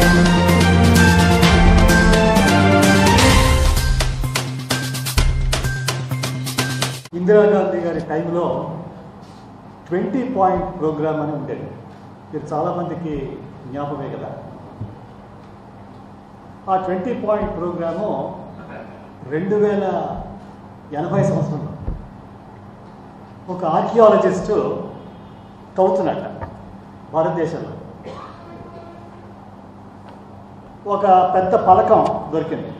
ఇందిరాగాంధీ గారి టైంలో twenty point programme అని ఉండేది మీరు చాలామందికి జ్ఞాపకమే కదా ఆ ట్వంటీ పాయింట్ ప్రోగ్రాము రెండు వేల ఎనభై సంవత్సరంలో ఒక ఆర్కియాలజిస్టు తవ్వుతున్నట్ట భారతదేశంలో ఒక పెద్ద పలకం దొరికింది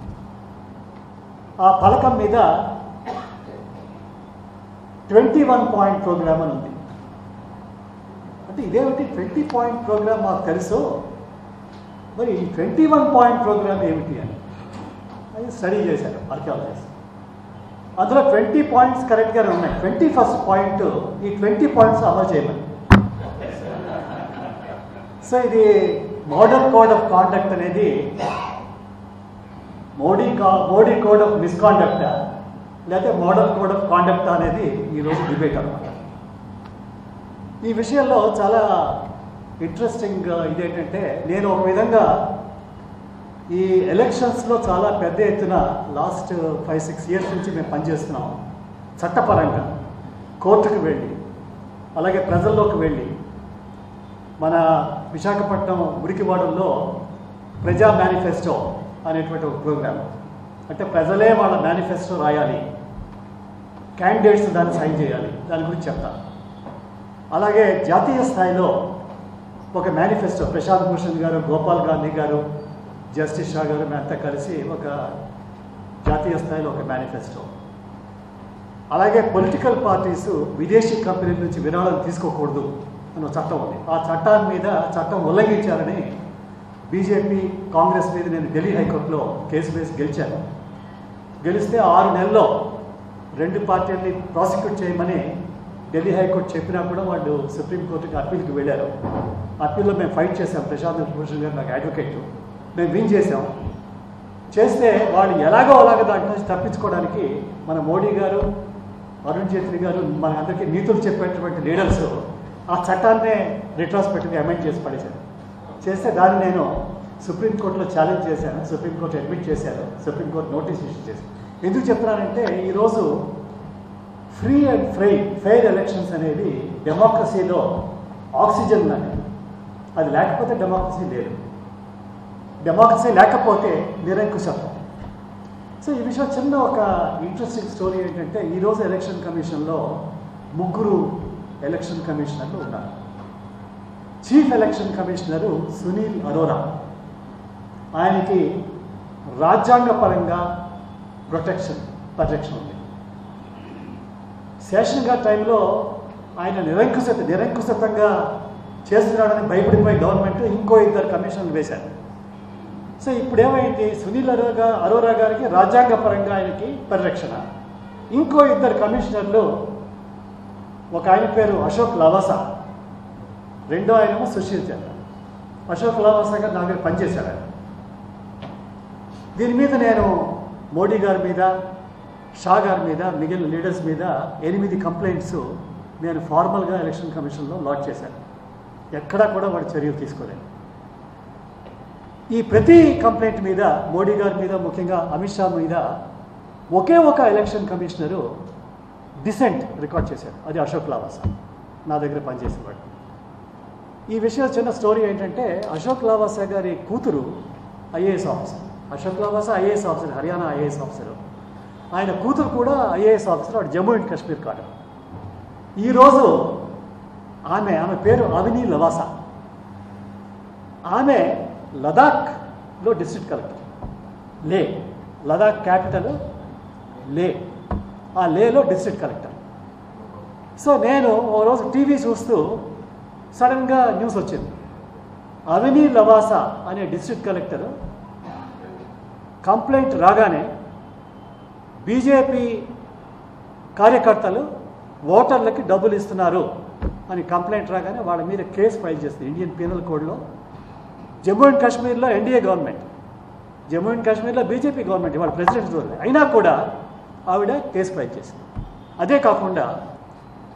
ఆ పలకం మీద ట్వంటీ వన్ పాయింట్ ప్రోగ్రామ్ అని ఉంది అంటే ఇదేమిటి ట్వంటీ పాయింట్ ప్రోగ్రామ్ మాకు తెలుసు మరి ఈ ట్వంటీ వన్ పాయింట్ ప్రోగ్రామ్ ఏమిటి అని అది స్టడీ చేశారు ఆర్కియాలజిస్ట్ అందులో ట్వంటీ పాయింట్స్ కరెక్ట్గానే ఉన్నాయి ట్వంటీ ఫస్ట్ పాయింట్ ఈ ట్వంటీ పాయింట్స్ అమలు చేయమని సో ఇది మోడల్ కోడ్ ఆఫ్ కాండక్ట్ అనేది మోడీ కా మోడీ కోడ్ ఆఫ్ మిస్కాండక్ట్ లేకపోతే మోడల్ కోడ్ ఆఫ్ కాండక్ట్ అనేది ఈరోజు డిబేట్ అనమాట ఈ విషయంలో చాలా ఇంట్రెస్టింగ్ ఇదేంటంటే నేను ఒక విధంగా ఈ ఎలక్షన్స్లో చాలా పెద్ద ఎత్తున లాస్ట్ ఫైవ్ సిక్స్ ఇయర్స్ నుంచి మేము పనిచేస్తున్నాం చట్టపరంగా కోర్టుకు వెళ్ళి అలాగే ప్రజల్లోకి వెళ్ళి మన విశాఖపట్నం మురికివాడల్లో ప్రజా మేనిఫెస్టో అనేటువంటి ఒక ప్రోగ్రామ్ అంటే ప్రజలే వాళ్ళ మేనిఫెస్టో రాయాలి క్యాండిడేట్స్ దాన్ని సైన్ చేయాలి దాని గురించి చెప్తాను అలాగే జాతీయ స్థాయిలో ఒక మేనిఫెస్టో ప్రశాంత్ భూషణ్ గారు గోపాల్ గాంధీ గారు జస్టిస్ షా గారు మేమంతా కలిసి ఒక జాతీయ స్థాయిలో ఒక మేనిఫెస్టో అలాగే పొలిటికల్ పార్టీస్ విదేశీ కంపెనీల నుంచి విరాళం తీసుకోకూడదు అని ఒక చట్టం ఉంది ఆ చట్టాన్ని మీద చట్టం ఉల్లంఘించాలని బీజేపీ కాంగ్రెస్ మీద నేను ఢిల్లీ హైకోర్టులో కేసు వేసి గెలిచాను గెలిస్తే ఆరు నెలల్లో రెండు పార్టీలని ప్రాసిక్యూట్ చేయమని ఢిల్లీ హైకోర్టు చెప్పినా కూడా వాళ్ళు సుప్రీంకోర్టుకి అప్పీల్కి వెళ్ళారు అప్పీల్లో మేము ఫైట్ చేసాం ప్రశాంత్ భూషణ్ గారు నాకు అడ్వకేట్ మేము విన్ చేసాం చేస్తే వాళ్ళు ఎలాగో అలాగ దాంట్లో నుంచి తప్పించుకోవడానికి మన మోడీ గారు అరుణ్ జైట్లీ గారు మన అందరికీ నీతులు చెప్పేటువంటి లీడర్స్ ఆ చట్టాన్నే రిట్రాస్పెక్ట్గా అమెండ్ చేసి పడేశారు చేస్తే దాన్ని నేను సుప్రీంకోర్టులో ఛాలెంజ్ చేశాను సుప్రీంకోర్టు అడ్మిట్ చేశారు సుప్రీంకోర్టు నోటీస్ ఇష్యూ చేశారు ఎందుకు చెప్తున్నానంటే ఈరోజు free and fry fair elections అనేవి డెమోక్రసీలో ఆక్సిజన్ అనేది అది లేకపోతే డెమోక్రసీ లేదు డెమోక్రసీ లేకపోతే నిరంకుశత్వం సో ఈ విషయం చిన్న ఒక ఇంట్రెస్టింగ్ స్టోరీ ఏంటంటే ఈరోజు ఎలక్షన్ కమిషన్లో ముగ్గురు ఎలక్షన్ కమిషనర్లు ఉన్నారు chief election commissioner Sunil Arora ఆయనకి రాజ్యాంగపరంగా ప్రొటెక్షన్ ప్రొటెక్షన్ ఉంది శేషన్ గారి టైంలో ఆయన నిరంకుశత నిరంకుశతంగా చేస్తున్నాడని భయపడిపోయి గవర్నమెంట్ ఇంకో ఇద్దరు కమిషన్లు వేశారు సో ఇప్పుడు ఏమైంది సునీల్ అరోరా అరోరా గారికి రాజ్యాంగపరంగా ఆయనకి పరిరక్షణ ఇంకో ఇద్దరు కమిషనర్లు ఒక ఆయన పేరు అశోక్ లవాసా రెండో ఆయనేమో సుశీల్ చంద్ర అశోక్ లవాసా గారు నా దగ్గర పనిచేశాడు ఆయన దీని మీద నేను మోడీ గారి మీద షా గారి మీద మిగిలిన లీడర్స్ మీద ఎనిమిది కంప్లైంట్స్ నేను ఫార్మల్గా ఎలక్షన్ కమిషన్లో లాడ్ చేశాను ఎక్కడా కూడా వాడు చర్యలు తీసుకోలేదు ఈ ప్రతి కంప్లైంట్ మీద మోడీ గారి మీద ముఖ్యంగా అమిత్ షా మీద ఒకే ఒక ఎలక్షన్ కమిషనరు డిసెంట్ రికార్డ్ చేశారు అది అశోక్ లావాసా నా దగ్గర పనిచేసేవాడు ఈ విషయం చిన్న స్టోరీ ఏంటంటే అశోక్ లావాసా గారి కూతురు IAS officer Ashok Lavasa IAS officer Haryana IAS officer ఆయన కూతురు కూడా ఐఏఎస్ ఆఫీసర్ వాడు జమ్మూ అండ్ కాశ్మీర్ కాడు ఈరోజు ఆమె ఆమె పేరు అవిని లవాసా ఆమె లదాఖ్లో డిస్ట్రిక్ట్ కలెక్టర్ లే లదాఖ్ క్యాపిటల్ లే ఆ లేలో డిస్ట్రిక్ట్ కలెక్టర్ సో నేను ఓ రోజు టీవీ చూస్తూ సడన్గా న్యూస్ వచ్చింది అవిని లవాసా అనే డిస్ట్రిక్ట్ కలెక్టర్ కంప్లైంట్ రాగానే బీజేపీ కార్యకర్తలు ఓటర్లకి డబ్బులు ఇస్తున్నారు అని కంప్లైంట్ రాగానే వాళ్ళ మీద కేసు ఫైల్ చేస్తుంది ఇండియన్ పీనల్ కోడ్లో జమ్మూ అండ్ కాశ్మీర్లో ఎన్డీఏ గవర్నమెంట్ జమ్మూ అండ్ కాశ్మీర్లో బీజేపీ గవర్నమెంట్ ఇవాళ ప్రెసిడెంట్ చూడలేదు అయినా కూడా ఆవిడ కేసు ఫైల్ చేసింది అదే కాకుండా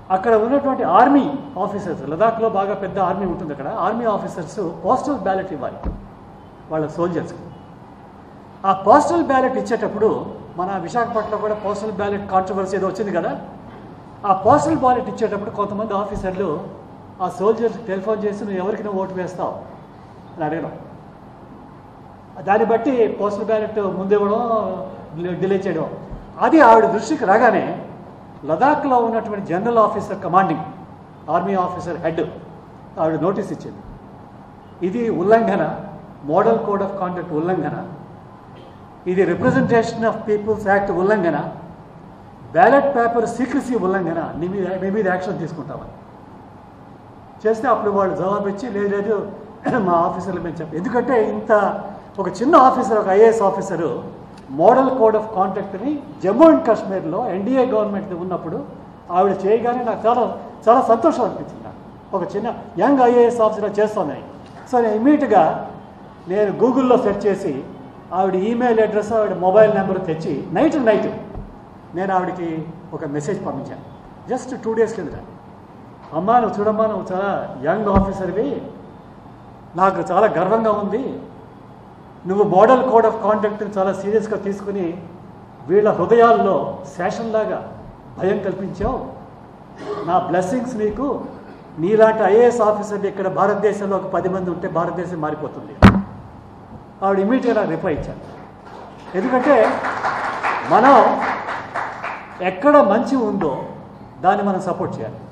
అక్కడ ఉన్నటువంటి ఆర్మీ ఆఫీసర్స్ లదాఖ్లో బాగా పెద్ద ఆర్మీ ఉంటుంది అక్కడ ఆర్మీ ఆఫీసర్స్ పోస్టల్ బ్యాలెట్ ఇవ్వాలి వాళ్ళ సోల్జర్స్కి ఆ పోస్టల్ బ్యాలెట్ ఇచ్చేటప్పుడు మన విశాఖపట్నంలో కూడా పోస్టల్ బ్యాలెట్ కాంట్రవర్సీ ఏదో వచ్చింది కదా ఆ పోస్టల్ బ్యాలెట్ ఇచ్చేటప్పుడు కొంతమంది ఆఫీసర్లు ఆ సోల్జర్స్ టెలిఫోన్ చేసి నువ్వు ఎవరికి నువ్వు ఓటు వేస్తావు అని అడగడం దాన్ని బట్టి పోస్టల్ బ్యాలెట్ ముందివ్వడం డిలే చేయడం అది ఆవిడ దృష్టికి రాగానే లదాఖ్లో ఉన్నటువంటి general officer commanding army officer head ఆవిడ నోటీస్ ఇచ్చింది ఇది ఉల్లంఘన మోడల్ కోడ్ ఆఫ్ కాండక్ట్ ఉల్లంఘన ఇది రిప్రజెంటేషన్ ఆఫ్ పీపుల్స్ యాక్ట్ ఉల్లంఘన బ్యాలెట్ పేపర్ సీక్రసీ ఉల్లంఘన నీ మీద మీ మీద యాక్షన్ తీసుకుంటామని చేస్తే అప్పుడు వాళ్ళు జవాబు ఇచ్చి లేదు లేదు మా ఆఫీసర్లు మేము చెప్పి ఎందుకంటే ఇంత ఒక చిన్న ఆఫీసర్ ఒక IAS officer model code of కాంటాక్ట్ని జమ్మూ అండ్ కాశ్మీర్లో ఎన్డీఏ గవర్నమెంట్ ఉన్నప్పుడు ఆవిడ చేయగానే నాకు చాలా చాలా సంతోషం అనిపించింది నాకు ఒక చిన్న యంగ్ ఐఏఎస్ ఆఫీసర్ చేస్తున్నాయి సో నేను ఇమీడియట్గా నేను గూగుల్లో సెర్చ్ చేసి ఆవిడ ఈమెయిల్ అడ్రస్ ఆవిడ మొబైల్ నెంబర్ తెచ్చి నైట్ నైట్ నేను ఆవిడకి ఒక మెసేజ్ పంపించాను జస్ట్ టూ డేస్ కిందట అమ్మా నువ్వు చూడమ్మా నువ్వు చాలా యంగ్ ఆఫీసర్వి నాకు చాలా గర్వంగా ఉంది నువ్వు మోడల్ కోడ్ ఆఫ్ కాండక్ట్ని చాలా సీరియస్గా తీసుకుని వీళ్ళ హృదయాల్లో శాసనలాగా భయం కల్పించావు నా బ్లెస్సింగ్స్ నీకు నీలాంటి ఐఏఎస్ ఆఫీసర్లు ఇక్కడ భారతదేశంలో ఒక పది మంది ఉంటే భారతదేశం మారిపోతుంది ఆవిడ ఇమీడియట్గా రిప్లై ఇచ్చాను ఎందుకంటే మనం ఎక్కడ మంచి ఉందో దాన్ని మనం సపోర్ట్ చేయాలి